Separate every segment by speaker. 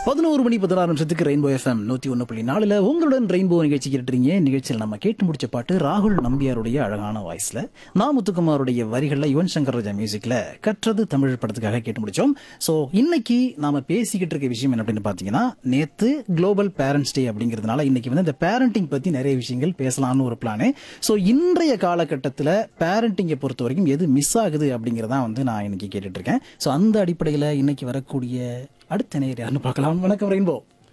Speaker 1: பதினோரு மணி பதினாறு நிமிஷத்துக்கு ரெயின்போ எஃப்எம் நூத்தி ஒன்று புள்ளி நாலுல உங்களுடன் ரெயின்போ நிகழ்ச்சி கேட்டுறீங்க நிகழ்ச்சியில் நம்ம கேட்டு முடிச்ச பாட்டு ராகுல் நம்பியாருடைய அழகான வாய்ஸ்ல நா முத்துக்குமாருடைய வரிகள்ல யுவன் சங்கர் ராஜா மியூசிக்ல கற்றது தமிழ் படத்துக்காக கேட்டு முடிச்சோம் சோ இன்னைக்கு நாம பேசிக்கிட்டு இருக்க விஷயம் என்ன அப்படின்னு பாத்தீங்கன்னா நேத்து குளோபல் பேரண்ட்ஸ் டே அப்படிங்கிறதுனால இன்னைக்கு வந்து இந்த பேரண்டிங் பத்தி நிறைய விஷயங்கள் பேசலாம்னு ஒரு பிளானு சோ இன்றைய காலகட்டத்தில் பேரண்டிங்கை பொறுத்த வரைக்கும் எது மிஸ் ஆகுது அப்படிங்கறதான் வந்து நான் இன்னைக்கு கேட்டுட்டு இருக்கேன் சோ அந்த அடிப்படையில் இன்னைக்கு வரக்கூடிய அடுத்த நேர் யாருன்னு பார்க்கலாம் வணக்கம் ரெயின்போ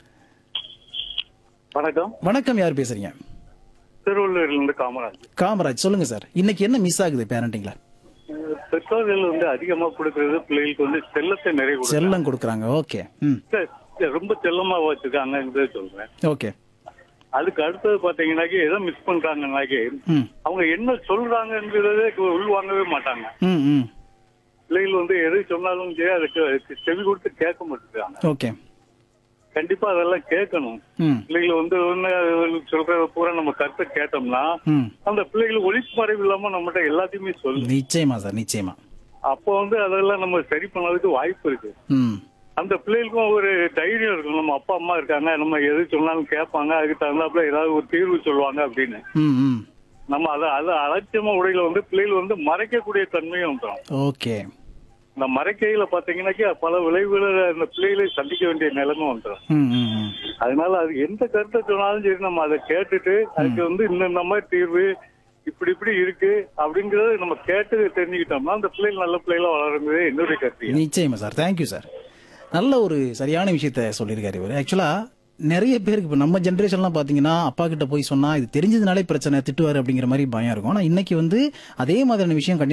Speaker 2: வணக்கம்
Speaker 1: வணக்கம் யார் பேசுறீங்க
Speaker 2: திருவள்ளூர்ல இருந்து காமராஜ்
Speaker 1: காமராஜ் சொல்லுங்க சார் இன்னைக்கு என்ன மிஸ் ஆகுது பேரண்டிங்ல
Speaker 2: பெற்றோர்கள் வந்து அதிகமா கொடுக்கறது பிள்ளைகளுக்கு வந்து செல்லத்தை நிறைய கொடுக்குறாங்க
Speaker 1: செல்லம் கொடுக்குறாங்க ஓகே ம்
Speaker 2: ரொம்ப செல்லமா வச்சிருக்காங்கிறது சொல்றேன்
Speaker 1: ஓகே
Speaker 2: அதுக்கு அடுத்தது பாத்தீங்கன்னாக்கி எதை மிஸ் பண்றாங்கன்னாக்கி
Speaker 1: ம்
Speaker 2: அவங்க என்ன சொல்றாங்கன்றதே உள்வாங்கவே மாட்டாங்க
Speaker 1: ம் ம்
Speaker 2: பிள்ளைகள் வந்து எது சொன்னாலும் சரி அதுக்கு செவி கொடுத்து கேட்க மாட்டேங்கிறாங்க
Speaker 1: ஓகே
Speaker 2: கண்டிப்பா அதெல்லாம் கேட்கணும்
Speaker 1: ம்
Speaker 2: பிள்ளைகள் வந்து ஒண்ணு சொல்றத பூரா நம்ம கருத்தை கேட்டோம்னா
Speaker 1: ம்
Speaker 2: அந்த பிள்ளைகள் ஒளிமறைவு இல்லாம நம்மகிட்ட எல்லாத்தையுமே சொல்லு
Speaker 1: நிச்சயமா சார் நிச்சயமா
Speaker 2: அப்போ வந்து அதெல்லாம் நம்ம சரி பண்ணதுக்கு வாய்ப்பு இருக்கு
Speaker 1: ம்
Speaker 2: அந்த பிள்ளைகளுக்கும் ஒரு தைரியம் இருக்கும் நம்ம அப்பா அம்மா இருக்காங்க நம்ம எது சொன்னாலும் கேட்பாங்க அதுக்கு தகுந்தாப்புல ஏதாவது ஒரு தீர்வு சொல்லுவாங்க அப்படின்னு
Speaker 1: ம் ம்
Speaker 2: நம்ம அதை அதை அலட்சியமா உடையில வந்து பிள்ளைகள் வந்து மறைக்கக்கூடிய தன்மையும் வந்துடும்
Speaker 1: ஓகே
Speaker 2: இந்த மறைக்கையில பாத்தீங்கன்னாக்கி பல விளைவுகளை அந்த பிள்ளைகளை சந்திக்க வேண்டிய நிலைமை வந்துடும்
Speaker 1: ம் ம் ம்
Speaker 2: அதனால அது எந்த கருத்தை சொன்னாலும் சரி நம்ம அதை கேட்டுட்டு அதுக்கு வந்து இந்த மாதிரி தீர்வு இப்படி இப்படி இருக்கு அப்படிங்கறத நம்ம கேட்டு தெரிஞ்சுக்கிட்டோம்னா அந்த பிள்ளைகள் நல்ல பிள்ளைகளா வளருங்கிறது என்னுடைய கருத்து
Speaker 1: நிச்சயமா சார் தேங்க்யூ சார் நல்ல ஒரு சரியான விஷயத்த சொல்லியிருக்காரு இவர் ஆக்சுவலா நிறைய பேருக்கு இப்போ நம்ம ஜென்ரேஷன்லாம் பார்த்தீங்கன்னா அப்பா கிட்ட போய் சொன்னா இது தெரிஞ்சதுனாலே பிரச்சனை திட்டுவார் அப்படிங்கிற மாதிரி பயம் இருக்கும் ஆனால் இன்னைக்கு வந்து அதே மாதிரியான விஷயம் கண்டிப்பா